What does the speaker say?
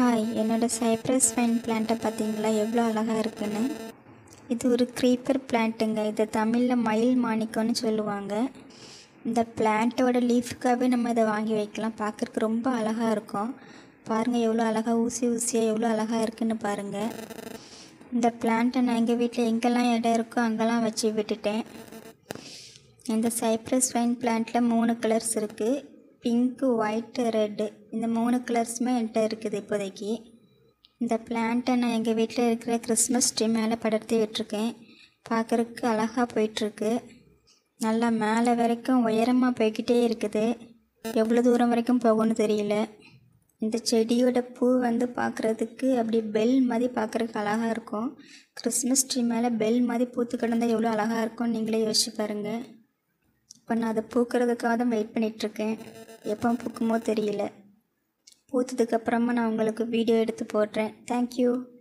hi என்னோடய Cyprus fine பிளான்ட்டை பார்த்தீங்களா எவ்வளோ அழகாக இருக்குன்னு இது ஒரு க்ரீப்பர் பிளான்ட்டுங்க இதை தமிழில் மயில் மாணிக்கம்னு சொல்லுவாங்க இந்த பிளான்ட்டோட லீஃபுக்காகவே நம்ம இதை வாங்கி வைக்கலாம் பார்க்குறக்கு ரொம்ப அழகாக இருக்கும் பாருங்கள் எவ்வளோ அழகாக ஊசி ஊசியாக எவ்வளோ அழகாக இருக்குன்னு பாருங்கள் இந்த பிளான்ட்டை நான் எங்கள் வீட்டில் எங்கெல்லாம் இடம் இருக்கோ அங்கெல்லாம் வச்சு விட்டுட்டேன் இந்த சைப்ரஸ் வைன் பிளான்ட்டில் மூணு கலர்ஸ் இருக்குது பிங்க்கு ஒயிட்டு ரெட்டு இந்த மூணு கலர்ஸுமே என்கிட்ட இருக்குது இப்போதைக்கு இந்த பிளான்ட்டை நான் எங்கள் வீட்டில் இருக்கிற கிறிஸ்மஸ் ட்ரீ மேலே படர்த்தி விட்டுருக்கேன் பார்க்குறக்கு அழகாக போயிட்டுருக்கு நல்லா மேலே வரைக்கும் உயரமாக போய்கிட்டே இருக்குது எவ்வளோ தூரம் வரைக்கும் போகும்னு தெரியல இந்த செடியோட பூ வந்து பார்க்குறதுக்கு அப்படி பெல் மாதிரி பார்க்குறதுக்கு அழகாக இருக்கும் கிறிஸ்மஸ் ட்ரீ மேலே பெல் மாதிரி பூத்து கிடந்தால் எவ்வளோ அழகாக இருக்கும்னு நீங்களே யோசிச்சு பாருங்கள் இப்போ நான் அதை பூக்கிறதுக்காக தான் வெயிட் பண்ணிகிட்ருக்கேன் எப்போ பூக்குமோ தெரியல பூத்ததுக்கப்புறமா நான் உங்களுக்கு வீடியோ எடுத்து போடுறேன் தேங்க்யூ